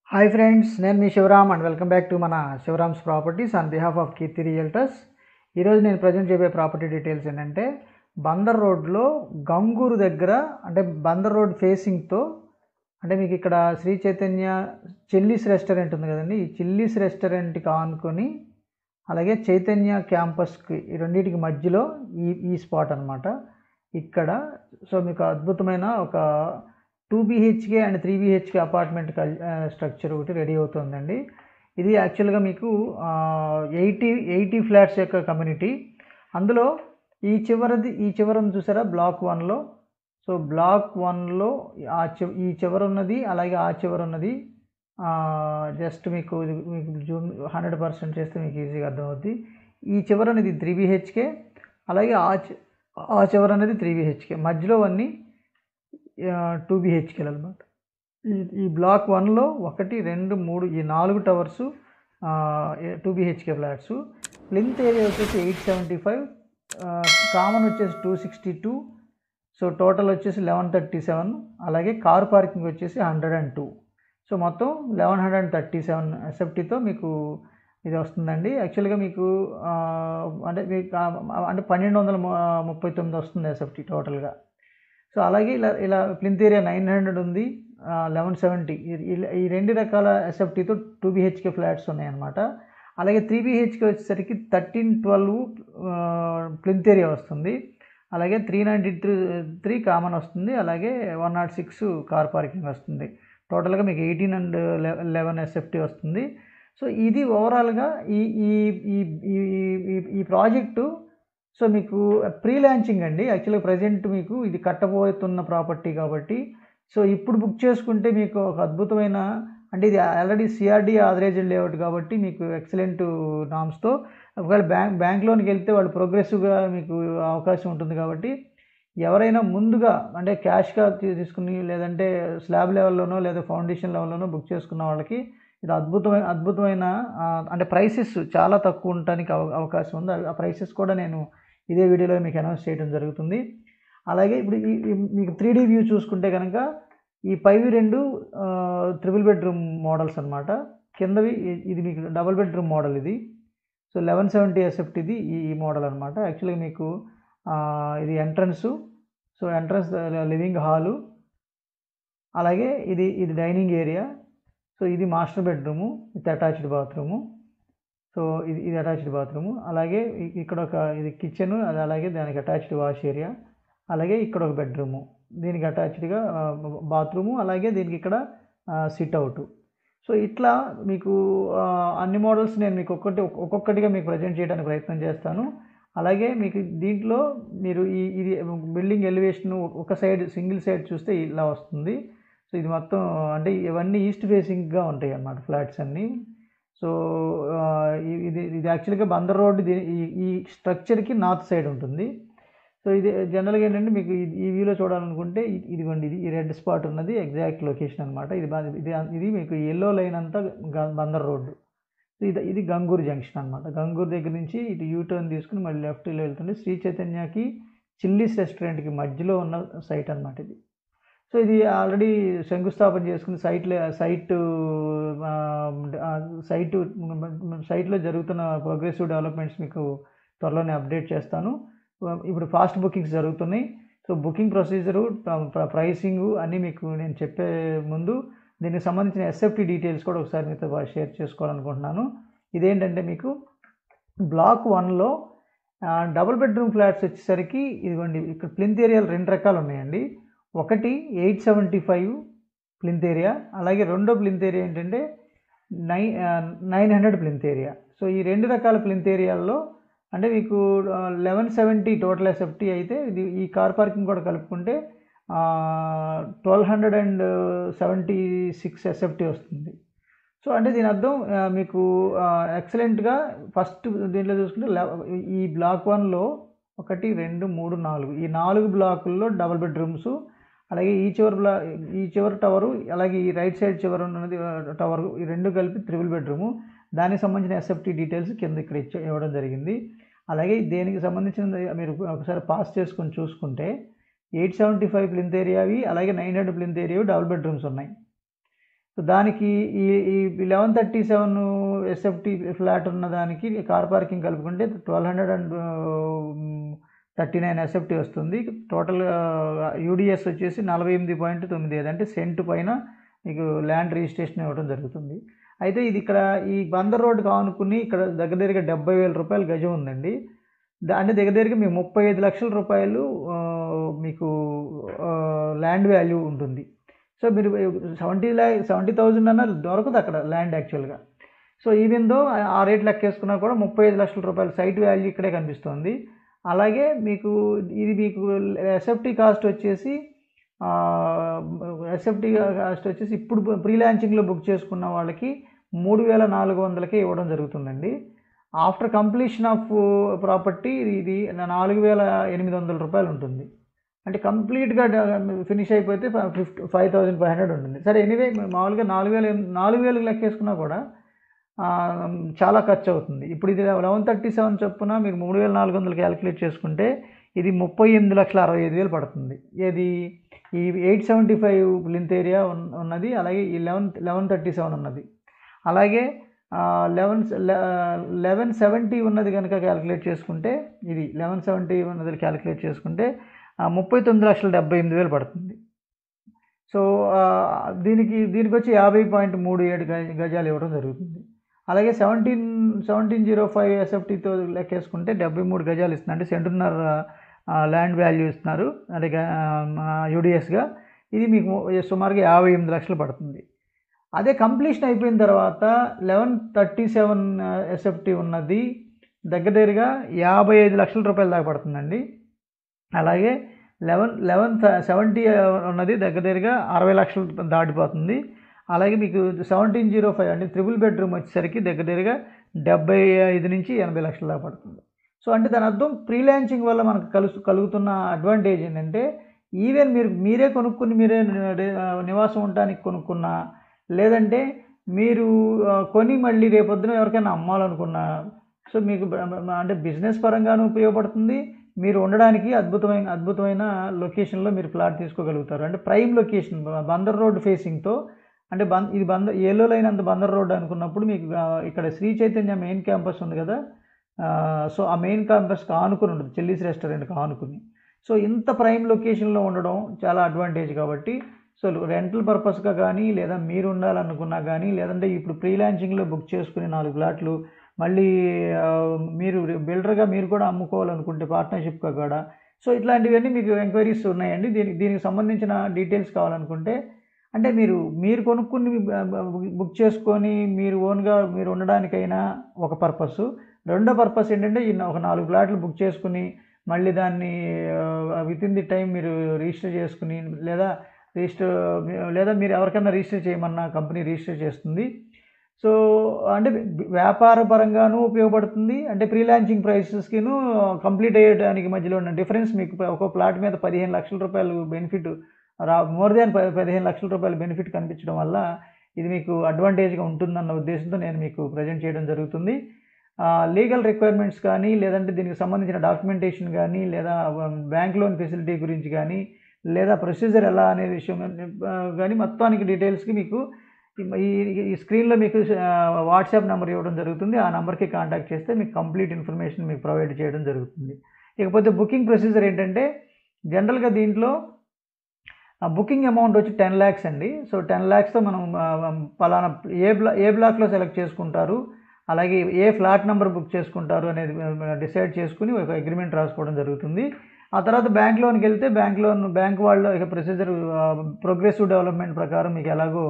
hi friends నేను మీ Shivaram and welcome back to మన Shivaram's properties on behalf of Keerthi realtors ఈరోజు నేను ప్రజెంట్ చెప్పే ప్రాపర్టీ డీటెయిల్స్ ఏంటంటే బందర్ రోడ్లో గంగూరు దగ్గర అంటే బందర్ రోడ్ ఫేసింగ్తో అంటే మీకు ఇక్కడ శ్రీ చైతన్య చిల్లీస్ రెస్టారెంట్ ఉంది కదండి ఈ చిల్లీస్ రెస్టారెంట్కి ఆనుకొని అలాగే చైతన్య క్యాంపస్కి ఈ రెండింటికి మధ్యలో ఈ ఈ స్పాట్ అనమాట ఇక్కడ సో మీకు అద్భుతమైన ఒక two BHK and three BHK apartment structure ఒకటి రెడీ అవుతుందండి ఇది యాక్చువల్గా మీకు ఎయిటీ ఎయిటీ ఫ్లాట్స్ యొక్క కమ్యూనిటీ అందులో ఈ చివరిది ఈ చివరను చూసారా బ్లాక్ వన్లో సో బ్లాక్ వన్లో ఆ చి ఈ చివర ఉన్నది అలాగే ఆ చివర ఉన్నది జస్ట్ మీకు ఇది మీకు జూమ్ హండ్రెడ్ పర్సెంట్ చేస్తే మీకు ఈజీగా అర్థమవుద్ది ఈ చివర అనేది త్రీ బీహెచ్కే అలాగే ఆ చి ఆ చివర అనేది త్రీ బీహెచ్కే మధ్యలో అన్నీ టూ బీహెచ్కేలు అనమాట ఈ ఈ బ్లాక్ వన్లో ఒకటి రెండు మూడు ఈ నాలుగు towers two BHK flats plinth area వచ్చేసి ఎయిట్ సెవెంటీ ఫైవ్ కామన్ వచ్చేసి two sixty two so total వచ్చేసి లెవెన్ థర్టీ సెవెన్ అలాగే కార్ పార్కింగ్ వచ్చేసి హండ్రెడ్ అండ్ టూ సో మొత్తం eleven hundred and thirty seven ఎస్ఎఫ్టీతో మీకు ఇది వస్తుందండి యాక్చువల్గా మీకు అంటే మీకు అంటే పన్నెండు వందల ముప్పై తొమ్మిది వస్తుంది ఎస్ఎఫ్టీ టోటల్గా సో అలాగే ఇలా ఇలా ప్లింత్ ఏరియా నైన్ హండ్రెడ్ ఉంది లెవెన్ సెవెంటీ ఈ రెండు రకాల ఎస్ఎఫ్టీతో టూ బీహెచ్కే ఫ్లాట్స్ ఉన్నాయన్నమాట అలాగే త్రీ బీహెచ్కే వచ్చేసరికి థర్టీన్ ట్వెల్వ్ ప్లింత్ ఏరియా వస్తుంది అలాగే three ninety three three common వస్తుంది అలాగే one naught six car parking వస్తుంది టోటల్గా మీకు ఎయిటీన్ అండ్ లెవెన్ ఎస్ఎఫ్టీ వస్తుంది సో ఇది ఓవరాల్గా ఈ ఈ ఈ ఈ ప్రాజెక్టు సో మీకు ప్రీ లాంచింగ్ అండి యాక్చువల్గా ప్రజెంట్ మీకు ఇది కట్టబోతున్న ప్రాపర్టీ కాబట్టి సో ఇప్పుడు బుక్ చేసుకుంటే మీకు ఒక అద్భుతమైన అంటే ఇది ఆల్రెడీ సిఆర్డీ ఆథరైజ్డ్ లేఅవుట్ కాబట్టి మీకు ఎక్సలెంట్ నామ్స్తో ఒకవేళ బ్యాంక్ బ్యాంక్ లోన్కి వెళ్తే వాళ్ళు ప్రోగ్రెసివ్గా మీకు అవకాశం ఉంటుంది కాబట్టి ఎవరైనా ముందుగా అంటే క్యాష్గా తీసుకుని లేదంటే స్లాబ్ లెవెల్లోనో లేదా ఫౌండేషన్ లెవెల్లోనో బుక్ చేసుకున్న వాళ్ళకి ఇది అద్భుతమైన అద్భుతమైన అంటే ప్రైసెస్ చాలా తక్కువ ఉండటానికి అవకాశం ఉంది ఆ ప్రైసెస్ కూడా నేను ఇదే వీడియోలో మీకు అనౌన్స్ చేయడం జరుగుతుంది అలాగే ఇప్పుడు ఈ మీకు త్రీ డీ వ్యూ చూసుకుంటే కనుక ఈ పైవి రెండు త్రిబుల్ బెడ్రూమ్ మోడల్స్ అనమాట కిందవి ఇది మీకు డబుల్ బెడ్రూమ్ మోడల్ ఇది సో లెవెన్ సెవెంటీ ఎస్ఎఫ్ట్ ఇది ఈ మోడల్ అనమాట యాక్చువల్గా మీకు ఇది entrance so entrance living hall అలాగే ఇది ఇది డైనింగ్ ఏరియా సో ఇది master bedroom with attached bathroom so ఇది ఇది అటాచ్డ్ బాత్రూము అలాగే ఇక్కడ ఒక ఇది కిచెన్ అది అలాగే దానికి అటాచ్డ్ వాష్ ఏరియా అలాగే ఇక్కడ ఒక బెడ్రూము దీనికి అటాచ్డ్గా బాత్రూము అలాగే దీనికి ఇక్కడ సిట్ అవుట్ సో ఇట్లా మీకు అన్ని మోడల్స్ నేను మీకు ఒక్కటి ఒక్కొక్కటిగా మీకు ప్రజెంట్ చేయడానికి ప్రయత్నం చేస్తాను అలాగే మీకు దీంట్లో మీరు ఈ ఇది బిల్డింగ్ ఎలివేషన్ ఒక సైడ్ సింగిల్ సైడ్ చూస్తే ఇలా వస్తుంది సో ఇది మొత్తం అంటే ఇవన్నీ ఈస్ట్ ఫేసింగ్గా ఉంటాయి అన్నమాట ఫ్లాట్స్ అన్నీ సో ఇది ఇది యాక్చువల్గా బందర్ రోడ్ ఈ స్ట్రక్చర్కి నార్త్ సైడ్ ఉంటుంది సో ఇది జనరల్గా ఏంటంటే మీకు ఈ వ్యూలో చూడాలనుకుంటే ఇదిగోండి ఇది ఈ రెడ్ స్పాట్ ఉన్నది ఎగ్జాక్ట్ లొకేషన్ అనమాట ఇది ఇది ఇది మీకు ఎల్లో లైన్ అంతా బందర్ రోడ్డు ఇది ఇది గంగూరు జంక్షన్ అనమాట గంగూరు దగ్గర నుంచి ఇటు యూటర్న్ తీసుకుని మళ్ళీ లెఫ్ట్లో వెళ్తుంది శ్రీ చైతన్యకి చిల్లీస్ రెస్టారెంట్కి మధ్యలో ఉన్న సైట్ అనమాట ఇది సో ఇది ఆల్రెడీ శంకుస్థాపన చేసుకుని సైట్ సైట్ సైట్ సైట్లో జరుగుతున్న ప్రోగ్రెసివ్ డెవలప్మెంట్స్ మీకు త్వరలోనే అప్డేట్ చేస్తాను ఇప్పుడు ఫాస్ట్ బుకింగ్స్ జరుగుతున్నాయి సో బుకింగ్ ప్రొసీజరు ప్రైసింగ్ అన్నీ మీకు నేను చెప్పే ముందు దీనికి సంబంధించిన ఎస్ఎఫ్టీ డీటెయిల్స్ కూడా ఒకసారి మీతో షేర్ చేసుకోవాలనుకుంటున్నాను ఇదేంటంటే మీకు బ్లాక్ వన్లో డబుల్ బెడ్రూమ్ ఫ్లాట్స్ వచ్చేసరికి ఇదిగోండి ఇక్కడ ప్లింత్ ఏరియాలు రెండు రకాలు ఉన్నాయండి ఒకటి eight seventy five plinth area అలాగే రెండో ప్లింత్ ఏరియా ఏంటంటే nine nine hundred plinth area so ఈ రెండు రకాల ప్లింత్ ఏరియాల్లో అంటే మీకు లెవెన్ సెవెంటీ టోటల్ ఎస్ఎఫ్టీ అయితే ఇది ఈ కార్ పార్కింగ్ కూడా కలుపుకుంటే twelve hundred and seventy six SFT వస్తుంది సో అంటే దీని అర్థం మీకు ఎక్సలెంట్గా ఫస్ట్ దీంట్లో చూసుకుంటే ఈ బ్లాక్ వన్లో ఒకటి రెండు మూడు నాలుగు ఈ నాలుగు బ్లాకుల్లో డబుల్ బెడ్రూమ్స్ అలాగే ఈ చివరి బ్లా ఈ చివరి టవరు అలాగే ఈ రైట్ సైడ్ చివరి ఉన్నది టవర్ ఈ రెండు కలిపి త్రిబుల్ బెడ్రూము దానికి సంబంధించిన ఎస్ఎఫ్టీ డీటెయిల్స్ కింద ఇక్కడ ఇచ్చే ఇవ్వడం జరిగింది అలాగే దేనికి సంబంధించిన మీరు ఒకసారి పాస్ చేసుకొని చూసుకుంటే ఎయిట్ సెవెంటీ ఫైవ్ ప్లింత్ ఏరియావి అలాగే నైన్ హండ్రెడ్ ప్లింత్ ఏరియావి డబుల్ బెడ్రూమ్స్ ఉన్నాయి సో దానికి ఈ ఈ eleven thirty seven SFT flat ఉన్న దానికి కార్ పార్కింగ్ కలుపుకుంటే twelve hundred and thirty nine SFT వస్తుంది టోటల్ యూడిఎస్ వచ్చేసి నలభై ఎనిమిది పాయింట్ తొమ్మిది ఐదు అంటే సెంట్ పైన మీకు ల్యాండ్ రిజిస్ట్రేషన్ ఇవ్వడం జరుగుతుంది అయితే ఇది ఇక్కడ ఈ బందర్ రోడ్డుకు ఆనుకుని ఇక్కడ దగ్గర దగ్గర డెబ్బై వేల రూపాయలు గజం ఉందండి దా- అంటే దగ్గర దగ్గర మీకు ముప్పై ఐదు లక్షల రూపాయలు ఆ, మీకు ల్యాండ్ వాల్యూ ఉంటుంది సో మీరు సెవెంటీ ల్యా సెవెంటీ థౌజండ్ అన్న దొరకదు అక్కడ ల్యాండ్ యాక్చువల్గా సో ఈవెన్ దో ఆ రేట్ లెక్కేసుకున్నా కూడా ముప్పై ఐదు లక్షల రూపాయల సైట్ వాల్యూ ఇక్కడే కనిపిస్తుంది అలాగే మీకు ఇది మీకు ఎస్ఎఫ్టీ కాస్ట్ వచ్చేసి ఎస్ఎఫ్టీ కాస్ట్ వచ్చేసి ఇప్పుడు ప్రీ లాంచింగ్లో బుక్ చేసుకున్న వాళ్ళకి మూడు వేల నాలుగు వందలకే ఇవ్వడం జరుగుతుందండి ఆఫ్టర్ కంప్లీషన్ ఆఫ్ ప్రాపర్టీ ఇది నాలుగు వేల ఎనిమిది వందల రూపాయలు ఉంటుంది అంటే కంప్లీట్గా ఫినిష్ అయిపోతే fifty five thousand five hundred ఉంటుంది సరే ఎనీవే మామూలుగా నాలుగు వేలు నాలుగు వేలకు లెక్కేసుకున్నా కూడా ఆ, చాలా ఖర్చు అవుతుంది ఇప్పుడు ఇది లెవెన్ థర్టీ సెవెన్ చొప్పున మీరు మూడు వేల నాలుగు వందలు క్యాలిక్యులేట్ చేసుకుంటే ఇది ముప్పై ఎనిమిది లక్షల అరవై ఐదు వేలు పడుతుంది ఇది ఈ eight seventy five plinth area ఉన్నది అలాగే ఈ లెవెన్ లెవెన్ థర్టీ సెవెన్ ఉన్నది అలాగే లెవెన్ లెవెన్ సెవెంటీ ఉన్నది కనుక క్యాలిక్యులేట్ చేసుకుంటే ఇది లెవెన్ సెవెంటీ ఉన్నది క్యాలిక్యులేట్ చేసుకుంటే ఆ, ముప్పై తొమ్మిది లక్షల డెబ్బై ఎనిమిది వేలు పడుతుంది సో ఆ, దీనికి దీనికి వచ్చి యాభై పాయింట్ మూడు ఏడు గజ- గజాలు ఇవ్వడం జరుగుతుంది అలాగే సెవెంటీన్ సెవెంటీన్ జీరో ఫైవ్ ఎస్ఎఫ్టీతో లెక్కేసుకుంటే డెబ్బై మూడు గజాలు ఇస్తుంది అంటే సెంటున్నర ల్యాండ్ వాల్యూ ఇస్తున్నారు అంటే యూడిఎస్గా ఇది మీకు సుమారుగా యాభై ఎనిమిది లక్షలు పడుతుంది అదే కంప్లీషన్ అయిపోయిన తర్వాత లెవెన్ థర్టీ సెవెన్ ఎస్ఎఫ్టీ ఉన్నది దగ్గర దగ్గరగా యాభై ఐదు లక్షల రూపాయల దాకా పడుతుందండి అలాగే లెవెన్ లెవెన్ సెవెంటీ ఉన్నది దగ్గర దగ్గరగా అరవై లక్షలు దాటిపోతుంది అలాగే మీకు సెవెంటీన్ జీరో ఫైవ్ అంటే త్రిబుల్ బెడ్రూమ్ వచ్చేసరికి దగ్గర దగ్గరగా డెబ్బై ఐదు నుంచి ఎనభై లక్షల దాకా పడుతుంది సో అంటే దాని అర్థం ప్రీ లాంచింగ్ వల్ల మనకు కలుసు కలుగుతున్న అడ్వాంటేజ్ ఏంటంటే ఈవెన్ మీరు మీరే కొనుక్కుని మీరే నివాసం ఉండడానికి కొనుక్కున్నా లేదంటే మీరు ఆ, కొని మళ్ళీ రేపొద్దున ఎవరికైనా అమ్మాలనుకున్నా సో మీకు బ- బ- అంటే బిజినెస్ పరంగానూ ఉపయోగపడుతుంది మీరు ఉండడానికి అద్భుతమైన అద్భుతమైన లొకేషన్లో మీరు ప్లాట్ తీసుకోగలుగుతారు అంటే ప్రైమ్ లొకేషన్ బందర్ రోడ్ ఫేసింగ్తో అంటే బంద్ ఇది బందర్ ఏలో అయినంత బందర్ రోడ్ అనుకున్నప్పుడు మీకు ఆ, ఇక్కడ శ్రీ చైతన్య మెయిన్ క్యాంపస్ ఉంది కదా ఆ, సో ఆ మెయిన్ క్యాంపస్కి ఆనుకుని ఉంటుంది చెల్లీస్ రెస్టారెంట్కి ఆనుకుని సో ఇంత ప్రైమ్ లొకేషన్లో ఉండడం చాలా అడ్వాంటేజ్ కాబట్టి సో రెంటల్ పర్పస్గా కానీ లేదా మీరు ఉండాలనుకున్నా కానీ లేదంటే ఇప్పుడు ప్రీ లాంచింగ్లో బుక్ చేసుకుని నాలుగు ప్లాట్లు మళ్ళీ ఆ, మీరు బిల్డర్గా మీరు కూడా అమ్ముకోవాలనుకుంటే పార్ట్నర్షిప్గా కూడా సో ఇట్లాంటివన్నీ మీకు ఎంక్వైరీస్ ఉన్నాయండి దీనికి దీనికి సంబంధించిన డీటెయిల్స్ కావాలనుకుంటే అంటే మీరు మీరు కొనుక్కుని బుక్ చేసుకొని మీరు ఓన్గా మీరు ఉండడానికైనా ఒక పర్పస్ రెండో పర్పస్ ఏంటంటే ఈ ఒక నాలుగు ప్లాట్లు బుక్ చేసుకుని మళ్ళీ దాన్ని విత్ ఇన్ ది టైం మీరు రిజిస్టర్ చేసుకుని లేదా రిజిస్టర్ లేదా మీరు ఎవరికైనా రిజిస్టర్ చేయమన్నా కంపెనీ రిజిస్టర్ చేస్తుంది సో అంటే వ్యాపార పరంగానూ ఉపయోగపడుతుంది అంటే ప్రీ లాంచింగ్ ప్రైసెస్కిను కంప్లీట్ అయ్యడానికి మధ్యలో ఉన్న డిఫరెన్స్ మీకు ఒక ప్లాట్ మీద పదిహేను లక్షల రూపాయలు బెనిఫిట్ రా మోర్ దాన్ పదిహేను లక్షల రూపాయల బెనిఫిట్ కనిపించడం వల్ల ఇది మీకు అడ్వాంటేజ్గా ఉంటుందన్న ఉద్దేశంతో నేను మీకు ప్రజెంట్ చేయడం జరుగుతుంది లీగల్ రిక్వైర్మెంట్స్ కానీ లేదంటే దీనికి సంబంధించిన డాక్యుమెంటేషన్ కానీ లేదా బ్యాంక్ లోన్ ఫెసిలిటీ గురించి కానీ లేదా ప్రొసీజర్ ఎలా అనే విషయం కానీ మొత్తానికి డీటెయిల్స్కి మీకు ఈ ఈ స్క్రీన్లో మీకు వాట్సాప్ నెంబర్ ఇవ్వడం జరుగుతుంది ఆ నెంబర్కి కాంటాక్ట్ చేస్తే మీకు కంప్లీట్ ఇన్ఫర్మేషన్ మీకు ప్రొవైడ్ చేయడం జరుగుతుంది ఇకపోతే బుకింగ్ ప్రొసీజర్ ఏంటంటే జనరల్గా దీంట్లో బుకింగ్ అమౌంట్ వచ్చి టెన్ ల్యాక్స్ అండి సో టెన్ ల్యాక్స్తో మనం ఆ, పలానా ఏ బ్లా ఏ బ్లాక్లో సెలెక్ట్ చేసుకుంటారు అలాగే ఏ ఫ్లాట్ నెంబర్ బుక్ చేసుకుంటారు అనేది డిసైడ్ చేసుకుని ఒక అగ్రిమెంట్ రాసుకోవడం జరుగుతుంది ఆ తర్వాత బ్యాంక్ లోన్కి వెళ్తే బ్యాంక్ లోన్ బ్యాంక్ వాళ్ళు ఇక ప్రొసీజర్ ప్రోగ్రెసివ్ డెవలప్మెంట్ ప్రకారం మీకు ఎలాగో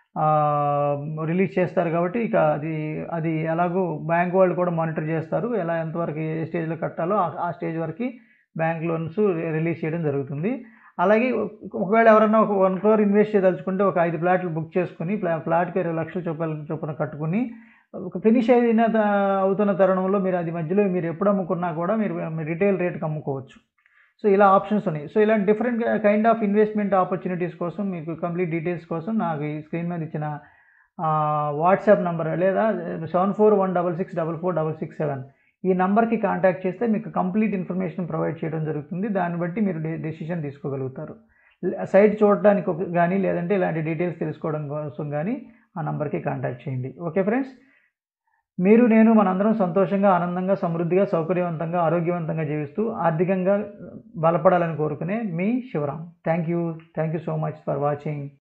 రిలీజ్ చేస్తారు కాబట్టి ఇక అది అది ఎలాగో బ్యాంక్ వాళ్ళు కూడా మానిటర్ చేస్తారు ఎలా ఎంతవరకు ఏ స్టేజ్లో కట్టాలో ఆ- ఆ స్టేజ్ వరకు బ్యాంక్ లోన్స్ రిలీజ్ చేయడం జరుగుతుంది అలాగే ఒకవేళ ఎవరైనా ఒక వన్ క్రోర్ ఇన్వెస్ట్ చేయదలుచుకుంటే ఒక ఐదు ప్లాట్లు బుక్ చేసుకుని ప్లా ప్లాట్కి ఇరవై లక్షల చొప్పున చొప్పున కట్టుకుని ఒక ఫినిష్ అయిన త- అవుతున్న తరుణంలో మీరు అది మధ్యలో మీరు ఎప్పుడు అమ్ముకున్నా కూడా మీరు రిటైల్ రేట్కి అమ్ముకోవచ్చు సో ఇలా ఆప్షన్స్ ఉన్నాయి సో ఇలాంటి different kind of investment opportunities కోసం మీకు కంప్లీట్ డీటెయిల్స్ కోసం నాకు ఈ స్క్రీన్ మీద ఇచ్చిన వాట్సాప్ నంబర్ లేదా seven four one double six double four double six seven ఈ నంబర్కి కాంటాక్ట్ చేస్తే మీకు కంప్లీట్ ఇన్ఫర్మేషన్ ప్రొవైడ్ చేయడం జరుగుతుంది దాన్ని బట్టి మీరు డెసిషన్ తీసుకోగలుగుతారు సైట్ చూడడానికి ఒక- కానీ లేదంటే ఇలాంటి డీటెయిల్స్ తెలుసుకోవడం కోసం కానీ ఆ నంబర్కి కాంటాక్ట్ చేయండి ఓకే ఫ్రెండ్స్ మీరు నేను మనందరం సంతోషంగా ఆనందంగా సమృద్ధిగా సౌకర్యవంతంగా ఆరోగ్యవంతంగా జీవిస్తూ ఆర్థికంగా బలపడాలని కోరుకునే మీ Shivaram thank you thank you so much for watching